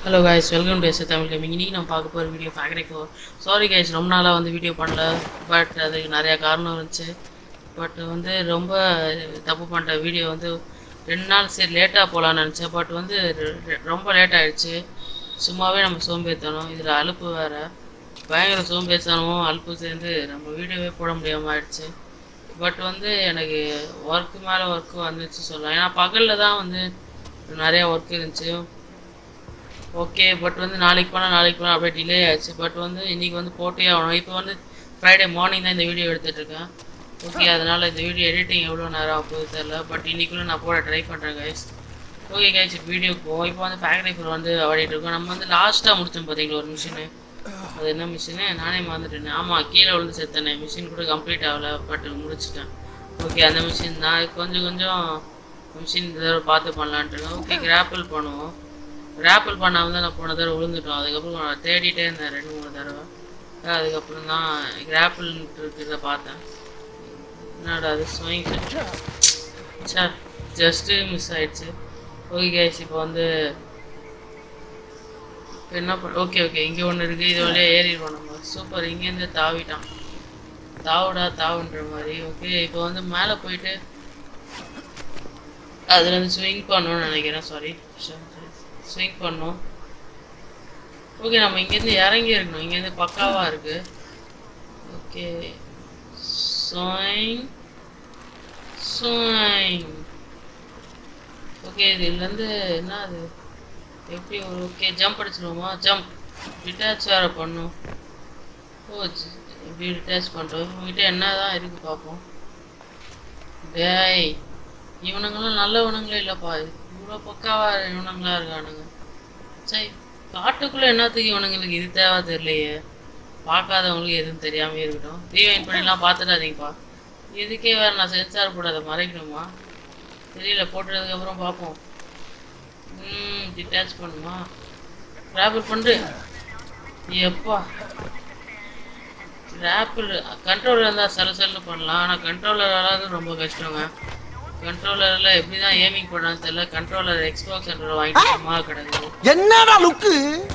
Hello guys welcome to S Tamil gaming இன்னைக்கு நம்ம பார்க்க போகிற video factory four sorry guys ரொம்ப நாளாக வந்து வீடியோ பண்ணல பட் அதுக்கு நிறையா காரணம் இருந்துச்சு பட் வந்து ரொம்ப தப்பு பண்ணிட்டேன் வீடியோ வந்து ரெண்டு நாள் சரி லேட்டாக போகலான்னு நினச்சேன் பட் வந்து ரெ- ரெ- ரொம்ப லேட் ஆயிடுச்சு சும்மாவே நம்ம சோம்பேறித்தனம் இதில் அலுப்பு வேறு பயங்கர சோம்பேறித்தனமும் அலுப்பு சேர்ந்து நம்ம வீடியோவே போட முடியாமல் ஆயிடுச்சு பட் வந்து எனக்கு ஒர்க்கு மேலே ஒர்க்கு வந்துச்சு சொல்லலாம் ஏன்னா பகலில் தான் வந்து நிறையா ஒர்க் இருந்துச்சு ஓகே பட் வந்து நாளைக்கு போனால் நாளைக்கு போனால் அப்படியே டிலே ஆயிடுச்சு பட் வந்து இன்னைக்கு வந்து போட்டே ஆகணும் இப்போ வந்து ஃப்ரைடே மார்னிங் தான் இந்த வீடியோ எடுத்துட்டு இருக்கேன் ஓகே அதனால இந்த வீடியோ எடிட்டிங் எவ்வளோ நேரம் ஆகுது தெரில பட் இன்னைக்குள்ள நான் போட ட்ரை பண்ணுறேன் கைஸ் ஓகே கைஸ் இப்போ வீடியோக்கு போவோம் இப்போ வந்து ஃபேக்டரி ஃபுல் வந்து ஆடிட்டு இருக்கோம் நம்ம வந்து லாஸ்ட்டாக முடிச்சோம் பார்த்தீங்களா ஒரு மிஷினு அது என்ன மிஷினு நானே மறந்துட்டேன் ஆமாம் கீழே விழுந்து செத்தனே மிஷின் கூட கம்ப்ளீட் ஆகல பட் முடிச்சிட்டேன் ஓகே அந்த மிஷின் தான் கொஞ்சம் கொஞ்சம் மிஷின் இந்த தடவை பார்த்து பண்ணலான்ட்டு இருக்கேன் ஓகே கிராப்பிள் பண்ணுவோம் கிராப்பிள் பண்ணாமல் தான் நான் போன தடவை விழுந்துட்டோம் அதுக்கப்புறம் நான் தேடிட்டே இருந்தேன் ரெண்டு மூணு தடவை அதுக்கப்புறம் தான் கிராப்பிள் இருக்கிறத பார்த்தேன் என்னடா அது ஸ்விங் சார் ஜஸ்ட்டு மிஸ் ஆயிடுச்சு ஓகே கேஸ் இப்போ வந்து இப்ப என்ன பண்ண ஓகே ஓகே இங்கே ஒன்று இருக்குது இது வழியாக ஏறிடுவோம் நம்ம சூப்பர் இங்கேருந்து தாவிட்டான் தாவுடா தாவுன்ற மாதிரி ஓகே இப்போ வந்து மேலே போயிட்டு அதுல இருந்து ஸ்விங் பண்ணணும்னு நினைக்கிறேன் சாரி ஸ்விங் பண்ணோம் ஓகே நம்ம இங்கேருந்து இறங்கி இருக்கணும் இங்கேருந்து பக்காவா இருக்கு ஓகே ஸ்விங் ஸ்விங் ஓகே இதுலேருந்து என்ன அது எப்படி ஒரு ஓகே ஜம்ப் அடிச்சிடுவோமா ஜம்ப் டிட்டாச் வேறு பண்ணும் ஓ ஜ- இப்படி டிட்டாச் பண்ணுறோம் இவங்ககிட்ட என்ன தான் இருக்கு பார்ப்போம் டேய் இவனுங்களும் நல்லவனுங்களே இல்லைப்பா இவ்வளோ பக்காவா இவனுங்களா இருக்கானுங்க சரி காட்டுக்குள்ள என்னத்துக்கு இவனுங்களுக்கு இது தேவை தெரியலையே பார்க்காதவங்களுக்கு எதுவும் தெரியாம இருக்கட்டும் ரீவைன் பண்ணிலாம் பார்த்துடாதீங்கப்பா இதுக்கே வேற நான் சென்சார் போட அதை மறைக்கணுமா தெரியல போட்டதுக்கு அப்புறம் பார்ப்போம் ம் டிட்டாச் பண்ணுமா ட்ராவல் பண்ணு எப்பா ஆப்பிள் கண்ட்ரோலர் இருந்தால் சல சல்னு பண்ணலாம் ஆனால் கண்ட்ரோலரால் ரொம்ப கஷ்டங்க கண்ட்ரோலரில் எப்படி தான் ஏமிங் பண்ணான்னு தெரியல கண்ட்ரோலர் எக்ஸ்பாக்ஸ் கண்ட்ரோலர் வாங்கிட்டு சும்மா கிடக்குது என்னடா லுக்கு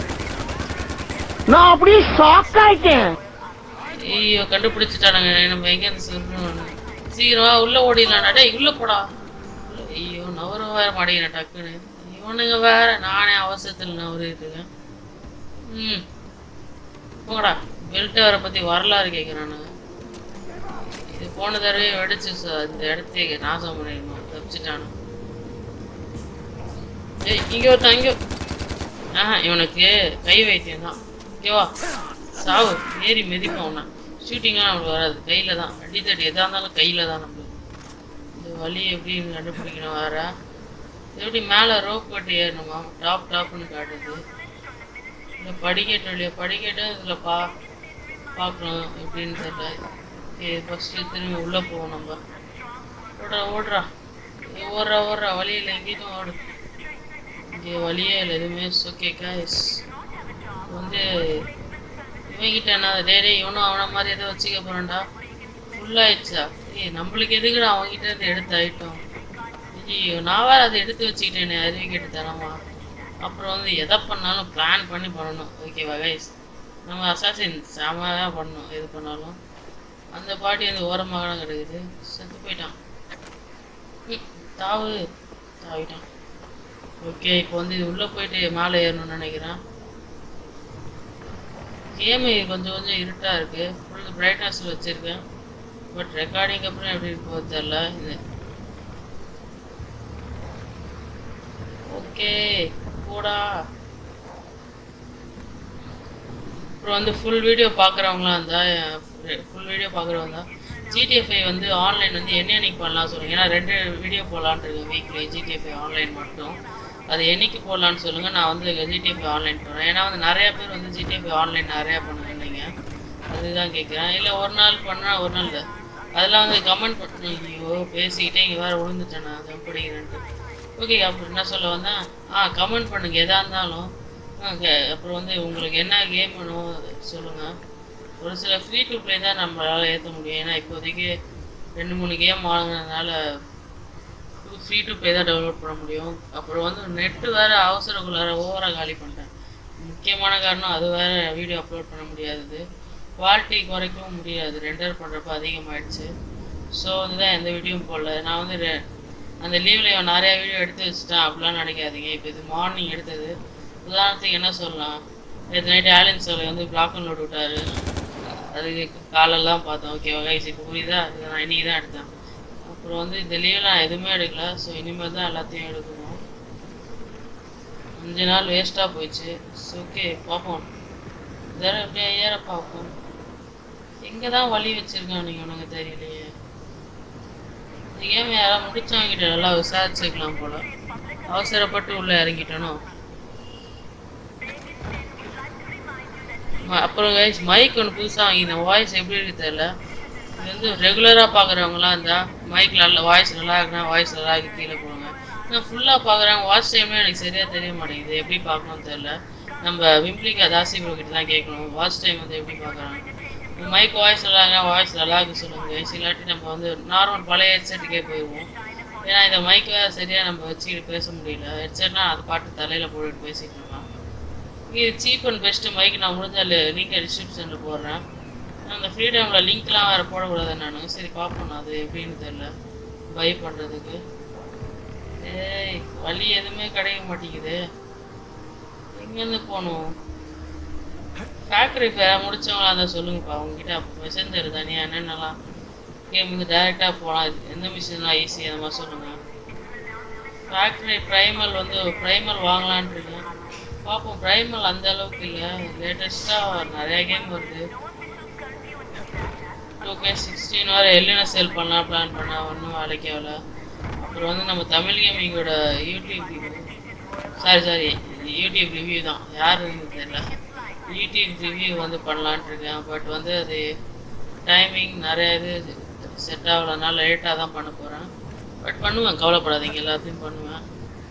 நான் அப்படியே ஷாக் ஆயிட்டேன் ஐயோ கண்டுபிடிச்சிட்டானுங்க நம்ம எங்கேருந்து சொல்லணும் சீக்கிரமா உள்ள ஓடிடலாம்டா டேய் உள்ள போடா ஐயோ நவர வேற மாட்டேங்கிறேன் டக்குன்னு இவனுங்க வேற நானே அவசரத்தில் நவரிட்டு இருக்கேன் ம் போங்கடா பெல்ட் வேற பத்தி வரலாறு கேட்குறானுங்க இது போன தடவை வெடிச்சு ச- இந்த இடத்தையே நாசம் பண்ணிடணும் தப்பிச்சிட்டானு ஏய் இங்க ஒருத்தன் இங்க ஆஹா இவனுக்கு கை வைத்தியம் தான் ஓகேவா சாவு ஏறி மிதிப்போம் உன்னை ஷூட்டிங்லாம் நம்மளுக்கு வராது கையில தான் அடித்தடி எதா இருந்தாலும் கையில தான் நம்மளுக்கு இந்த வழி எப்படின்னு கண்டுபிடிக்கணும் வேற எப்படி மேலே ரோப் கட்டி ஏறணுமா டாப் டாப்னு காட்டுது இல்லை படிக்கட்டு வழியா படிக்கட்டு இதில் பா பார்க்கணும் எப்படின்னு தெரியல ஓகே ஃபஸ்ட்டு திரும்பி உள்ளே போவோம் நம்ம ஓடுறா ஓடுறா ஏய், ஓடுறா ஓடுறா வழியில் எங்கேயும் ஓடு இங்கே வழியே இல்லை எதுவுமே ஓகே காய்ஸ் வந்து இவன்கிட்ட என்ன டேய் டேய் இவனும் அவனை மாதிரி எதோ வச்சுக்க போறான்டா ஃபுல்லாயிடுச்சா ஏய் நம்மளுக்கு எதுக்குடா அவன்கிட்ட இருந்து எடுத்து ஐட்டம் ஐயோ நான் வேற அதை எடுத்து வச்சுக்கிட்டேனே அறிவு கேட்டு தரமா அப்புறம் வந்து எதை பண்ணாலும் பிளான் பண்ணி பண்ணணும் ஓகேவா கைஸ் நம்ம அசாசின் செமையாக பண்ணணும் எது பண்ணாலும் அந்த பாட்டி வந்து ஓரமாக தான் கிடக்குது செத்து போயிட்டான் ம், தாவு தாவிட்டான் ஓகே இப்போ வந்து இது உள்ளே போயிட்டு மேலே ஏறணும்னு நினைக்கிறேன் கேமு கொஞ்சம் கொஞ்சம் இருட்டாக இருக்கு ஃபுல் பிரைட்னஸில் வச்சுருக்கேன் பட் ரெக்கார்டிங் அப்புறம் எப்படி இருக்கோ தெரில இது ஓகே போடா அப்புறம் வந்து ஃபுல் வீடியோ பார்க்குறவங்களாம் இருந்தால் ஃபுல் வீடியோ பார்க்குறவங்க தான் ஜிடிஎஃப்ஐ வந்து ஆன்லைன் வந்து என்ன என்னைக்கு பண்ணலாம் சொல்லுங்கள் ஏன்னா ரெண்டு வீடியோ போடலான்ட்டு இருக்கேன் வீக்லி ஜிடிஎஃப்ஐ ஆன்லைன் மட்டும் அது என்னைக்கு போடலான்னு சொல்லுங்கள் நான் வந்து ஜிடிஎஃப்ஐ ஆன்லைன் போடுறேன் ஏன்னா வந்து நிறைய பேர் வந்து ஜிடிஎஃப்ஐ ஆன்லைன் நிறையா பண்ணுவீங்க அதுதான் கேட்குறேன் இல்லை ஒரு நாள் பண்ணால் ஒரு நாள் இல்லை அதெல்லாம் வந்து கமெண்ட் பண்ணி ஐயோ பேசிக்கிட்டே இங்கே வேறு விழுந்துட்டேன் நான் அதை படிக்கிறேன்ட்டு ஓகே அப்புறம் என்ன சொல்ல வந்தேன் ஆ கமெண்ட் பண்ணுங்க எதாக இருந்தாலும் ஓகே அப்புறம் வந்து உங்களுக்கு என்ன கேம் வேணும் அது சொல்லுங்கள் ஒரு சில ஃப்ரீ டு ப்ளே தான் நம்மளால் ஏற்ற முடியும் ஏன்னா இப்போதைக்கு ரெண்டு மூணு கேம் வாங்கினதுனால ஃப்ரீ டு ப்ளே தான் டவுன்லோட் பண்ண முடியும் அப்புறம் வந்து நெட்டு வேறு அவசரக்குள்ளார ஓவராக காலி பண்ணிட்டேன் முக்கியமான காரணம் அது வேற வீடியோ அப்லோட் பண்ண முடியாதது குவாலிட்டி குறைக்கவும் முடியாது ரெண்டர் பண்ணுறப்ப அதிகமாயிடுச்சு ஸோ இதுதான் எந்த வீடியோவும் போடல நான் வந்து ரெ- அந்த லீவில் நிறையா வீடியோ எடுத்து வச்சுட்டேன் அப்படிலாம் நினைக்காதீங்க இப்போ இது மார்னிங் எடுத்தது உதாரணத்துக்கு என்ன சொல்லலாம் நேற்று நைட்டு ஆலின் சோலை வந்து பிளாக் அண்ட் லோட் விட்டாரு அதுக்கு காலெல்லாம் பார்த்தோம் ஓகே கைஸ் இப்போ புரியுதா இதை நான் இன்னைக்கு தான் எடுத்தேன் அப்புறம் வந்து இந்த லீவில் நான் எதுவுமே எடுக்கல ஸோ இனிமேல் தான் எல்லாத்தையும் எடுக்கணும் அஞ்சு நாள் வேஸ்ட்டாக போயிடுச்சு ஓகே பார்ப்போம் இதெல்லாம் எப்படியா ஏற பார்ப்போம் எங்கே தான் வழி வச்சிருக்கானுங்க உனக்கு தெரியலையே இந்த கேம் யாராவது முடிச்சவங்க கிட்ட நல்லா விசாரிச்சுக்கலாம் போல அவசரப்பட்டு உள்ள இறங்கிட்டனோ ம- அப்புறம் கைஸ் மைக் ஒன்று புதுசாக வாங்கினேன் வாய்ஸ் எப்படி இருக்கு தெரியல இது வந்து ரெகுலராக பார்க்குறவங்களாம் இருந்தால் மைக் நல்ல வாய்ஸ் நல்லா இருக்குன்னா வாய்ஸ் நல்லா இருக்கு கீழே போடுங்க நான் ஃபுல்லாக பார்க்குறாங்க வாட்ச் டைமே எனக்கு சரியாக தெரிய மாட்டேங்குது எப்படி பார்க்கணும்னு தெரியல நம்ம விம்ப்ளிகா தாசி ப்ரோ கிட்ட தான் கேட்கணும் வாட்ச் டைம் வந்து எப்படி பார்க்குறாங்க மைக் வாய்ஸ் நல்லா இருக்கா வாய்ஸ் நல்லா இருக்கு சொல்லுங்க guys. இல்லாட்டி நம்ம வந்து நார்மல் பழைய ஹெட்செட்டுக்கே போயிடுவோம் ஏன்னா இந்த மைக்கை சரியாக நம்ம வச்சுக்கிட்டு பேச முடியல ஹெட்செட்னா அது பாட்டு தலையில் போட்டுட்டு பேசிட்டு இருக்கலாம் இது சீப் அண்ட் பெஸ்ட்டு மைக் நான் முடிஞ்ச லிங்க் டிஸ்கிரிப்ஷனில் போடுறேன் அந்த ஃப்ரீடமில் லிங்க்லாம் வேறு போடக்கூடாது நான் சரி பார்ப்போம் நான் அது எப்படின்னு தெரில பை பண்ணுறதுக்கு ஏய் வழி எதுவுமே கிடைக்க மாட்டேங்குது எங்கேருந்து போகணும் ஃபேக்ட்ரி ஃபேர் முடிச்சவங்களா இருந்தால் சொல்லுங்கப்பா உங்ககிட்ட மெசேஞ்சர் தனியாக என்னென்னலாம் கேம் வந்து டேரெக்டாக போகலாம் எந்த மிஷின்லாம் ஈஸி அந்த மாதிரி சொல்லுங்கள் ஃபேக்ட்ரி ப்ரைமல் வந்து ப்ரைமல் வாங்கலான்ட்டு இருக்கேன் பார்ப்போம் ப்ரைமல் அந்த அளவுக்கு இல்லை லேட்டஸ்ட்டாக நிறைய கேம் வருது டூ கே சிக்ஸ்டீன் வரை எல்லின சேல் பண்ணலாம் பிளான் பண்ணேன் ஒன்றும் வேலைக்கு ஆகல அப்புறம் வந்து நம்ம தமிழ் கேமிங்கோட YouTube sorry sorry YouTube review தான் யாருன்னு தெரியல யூடியூப் ரிவ்யூ வந்து பண்ணலான்ட்டு இருக்கேன் பட் வந்து அது டைமிங் நிறைய இது செட் ஆகலனால லேட்டாக தான் பண்ண போகிறேன் பட் பண்ணுவேன் கவலைப்படாதீங்க எல்லாத்தையும் பண்ணுவேன்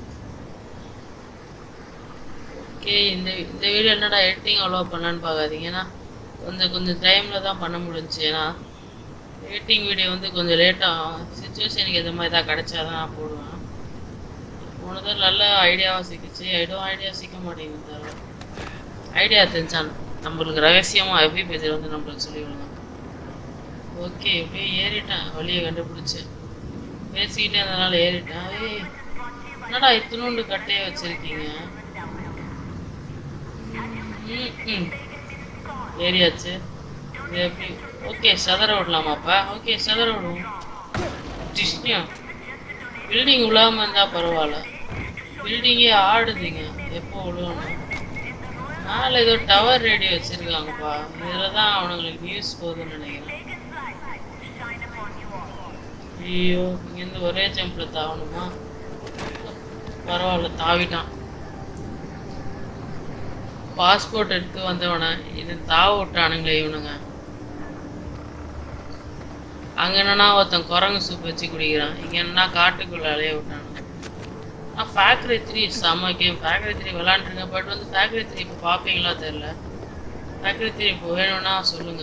ஓகே இந்த இந்த வீடியோ என்னடா எடிட்டிங் அவ்வளோ பண்ணலான்னு பார்க்காதீங்க ஏன்னா கொஞ்சம் கொஞ்சம் டைமில் தான் பண்ண முடிஞ்சுச்சு ஏன்னா எடிட்டிங் வீடியோ வந்து கொஞ்சம் லேட்டாக சுச்சுவேஷனுக்கு எது மாதிரி தான் கிடைச்சா தான் நான் போடுவேன் போனது நல்ல ஐடியாவாக சிக்கிச்சு எதுவும் ஐடியா சிக்க மாட்டேங்குது தவிர ஐடியா தெரிஞ்சான் நம்மளுக்கு ரகசியமாக எஃபி பேஜில் வந்து நம்மளுக்கு சொல்லி விடுங்க ஓகே எப்படியே ஏறிட்டேன் வழியை கண்டுபிடிச்சு பேசிக்கிட்டே இருந்தனால ஏறிட்டேன் ஏய் என்னடா இத்தினோண்டு கட்டையை வச்சிருக்கீங்க ம், ம். ஏறியாச்சு இது எப்படி ஓகே சதற விடலாமாப்பா ஓகே சதற விடுவோம் டிஸ்னியம் பில்டிங் விழாம இருந்தா பரவாயில்ல பில்டிங்கே ஆடுதுங்க எப்போ விழுவணும் மேலே ஏதோ டவர் ரேடியோ வச்சிருக்காங்கப்பா இதில் தான் அவனுங்களுக்கு நியூஸ் போகுதுன்னு நினைக்கிறேன் ஐயோ இங்கேருந்து ஒரே ஜம்பில் தாவணுமா பரவாயில்ல தாவிட்டான் பாஸ்போர்ட் எடுத்து வந்தவனை இது தாவ விட்டானுங்களே இவனுங்க அங்க என்னன்னா ஒருத்தன் குரங்கு சூப் வச்சு குடிக்கிறான் இங்க என்னன்னா காட்டுக்குள்ள அலைய விட்டானுங்க நான் ஃபேக்ட்ரி த்ரீ செம்ம கேம் ஃபேக்ட்ரி த்ரீ விளாண்டுருக்கேன் பட் வந்து ஃபேக்ட்ரி த்ரீ இப்போ பார்ப்பீங்களா தெரில ஃபேக்ட்ரி த்ரீ இப்போ வேணும்னா சொல்லுங்க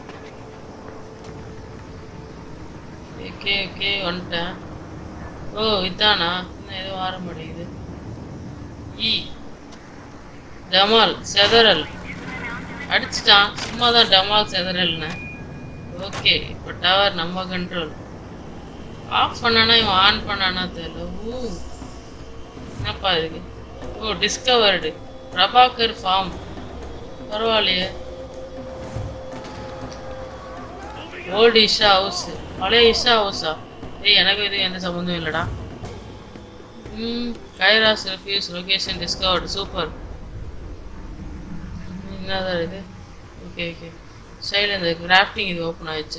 ஓகே ஓகே வந்துட்டேன் ஓ இதானா இன்னும் எதுவும் வர மாட்டேங்குது இ டமால் செதறல் அடிச்சிட்டான் சும்மா தான் டமால் செதறல்னு ஓகே இப்போ டவர் நம்ம கண்ட்ரோல் ஆஃப் பண்ணானா இவன் ஆன் பண்ணானா தெரியல ஊ என்னப்பா இருக்கு ஓ டிஸ்கவர்டு பிரபாகர் ஃபார்ம் பரவாயில்லையே ஓல்டு இஷா ஹவுஸ் பழைய இஷா ஹவுஸா ஏய் எனக்கு இது எந்த சம்மந்தம் இல்லைடா ம் கைராஸ் ரெஃப்யூஸ் லொகேஷன் டிஸ்கவர்டு சூப்பர் என்னதான் இது ஓகே ஓகே சைடில் இந்த கிராஃப்டிங் இது ஓப்பன் ஆயிடுச்சு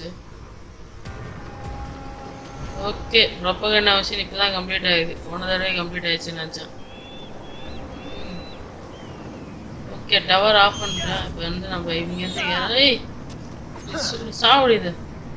ஓகே ப்ரொப்பகண்டா மிஷின் இப்போ தான் கம்ப்ளீட் ஆகுது போன தடவை கம்ப்ளீட் ஆயிடுச்சுன்னு நினச்சேன் ஓகே டவர் ஆஃப் பண்ணிட்டேன் இப்போ வந்து நம்ம இங்கேருந்து ஏய் சு- சாவ முடியுது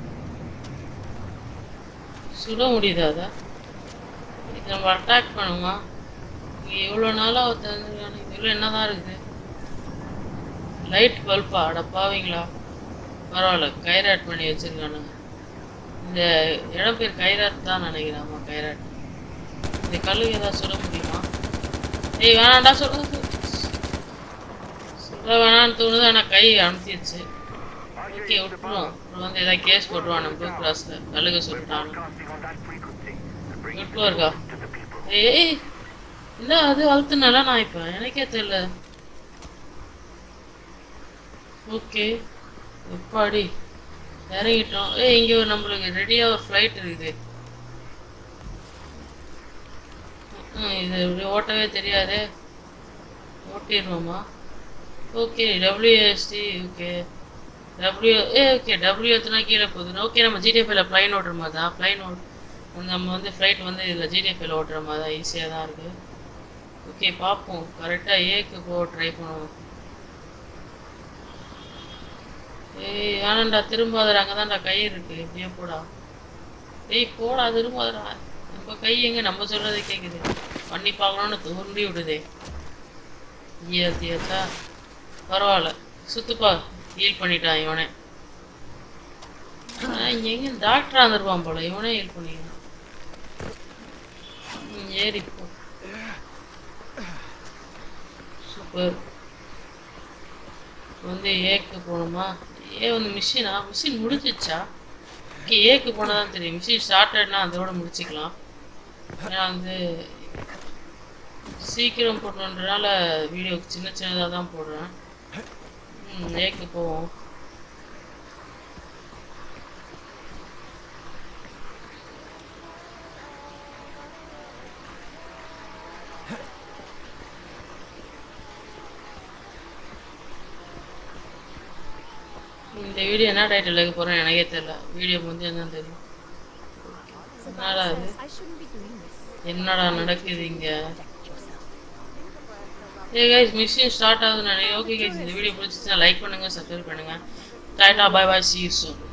சுட முடியுதா அதை இது நம்ம அட்டாக் பண்ணுமா இங்கே எவ்வளோ நாளாக ஒருத்தன் இவ்வளோ என்னதான் இருக்குது லைட் பல்பா அட பாவீங்களா பரவாயில்ல கைராட் பண்ணி வச்சிருக்கானுங்க இந்த இடம் பேர் கைராட் தான் நினைக்கிறேன் ஆமா கைராட் இந்த கல்லுக்கு ஏதாவது சொல்ல முடியுமா ஏய் வேணாண்டா சொல்ல சொல்ல வேணாம்னு தோணுது ஆனால் கை அனுப்பிடுச்சு ஓகே விட்டுருவோம் அப்புறம் வந்து ஏதாவது கேஸ் போட்டுருவான் நம்ம ப்ளூ கிராஸில் கழுக சொல்லிட்டான் விட்டு இருக்கா ஏய் இல்லை அது அழுத்துனால நான் இப்போ எனக்கே தெரியல ஓகே எப்பாடி இறங்கிட்டோம் ஏய் இங்கே ஒரு நம்மளுக்கு ரெடியாக ஒரு ஃப்ளைட் இருக்குது ம், இது இப்படி ஓட்டவே தெரியாதே ஓட்டிடுவோமா okay WSD okay W A okay W எத்தனா கீழே போகுது ஓகே நம்ம ஜிடிஎஃப்ல ப்ளைன் ஓட்டுற மாதிரி தான் ப்ளைன் ஓட் நம்ம வந்து ஃப்ளைட் வந்து இதில் ஜிடிஎஃப்ல ஓட்டுற மாதிரி தான் ஈஸியாக தான் இருக்குது ஓகே பார்ப்போம் கரெக்டாக ஏக்கு போக ட்ரை பண்ணுவோம் ஏய் வேணாண்டா திரும்பாதடா அங்கே தான்டா கை இருக்கு இப்படியே போடா ஏய் போடா திரும்பாதடா நம்ம கை எங்க நம்ம சொல்றதை கேட்குது பண்ணி பார்க்கணும்னு தோண்டி விடுதே ஈயத்தியாச்சா பரவாயில்ல சுத்துப்பா ஹீல் பண்ணிட்டான் இவனே ஆனா, இங்க எங்க டாக்டரா இருந்திருப்பான் போல இவனே ஹீல் பண்ணிக்கிறான் ம், ஏறி போ சூப்பர் வந்து ஏக்கு போகணுமா ஏ வந்து மிஷினா மிஷின் முடிஞ்சிச்சா ஓகே ஏக்கு போனால் தான் தெரியும் மிஷின் ஸ்டார்டட்னா அதோட முடிச்சுக்கலாம் ஏன்னா வந்து சீக்கிரம் போடணுன்றனால வீடியோ சின்ன சின்னதாக தான் போடுறேன் ம் ஏக்கு போவோம் இந்த வீடியோ என்ன டைட்டில் வைக்க போகிறேன் எனக்கே தெரியல வீடியோ வந்து என்னன்னு தெரியும் என்னடா இது I shouldn't be doing this. என்னடா நடக்குது இங்கே ஏ கைஸ் மிஷின் ஸ்டார்ட் ஆகுதுன்னு நினைக்கிறேன் ஓகே கைஸ் இந்த வீடியோ பிடிச்சிச்சுன்னா லைக் பண்ணுங்க சப்ஸ்கிரைப் பண்ணுங்க டாட்டா bye bye see you soon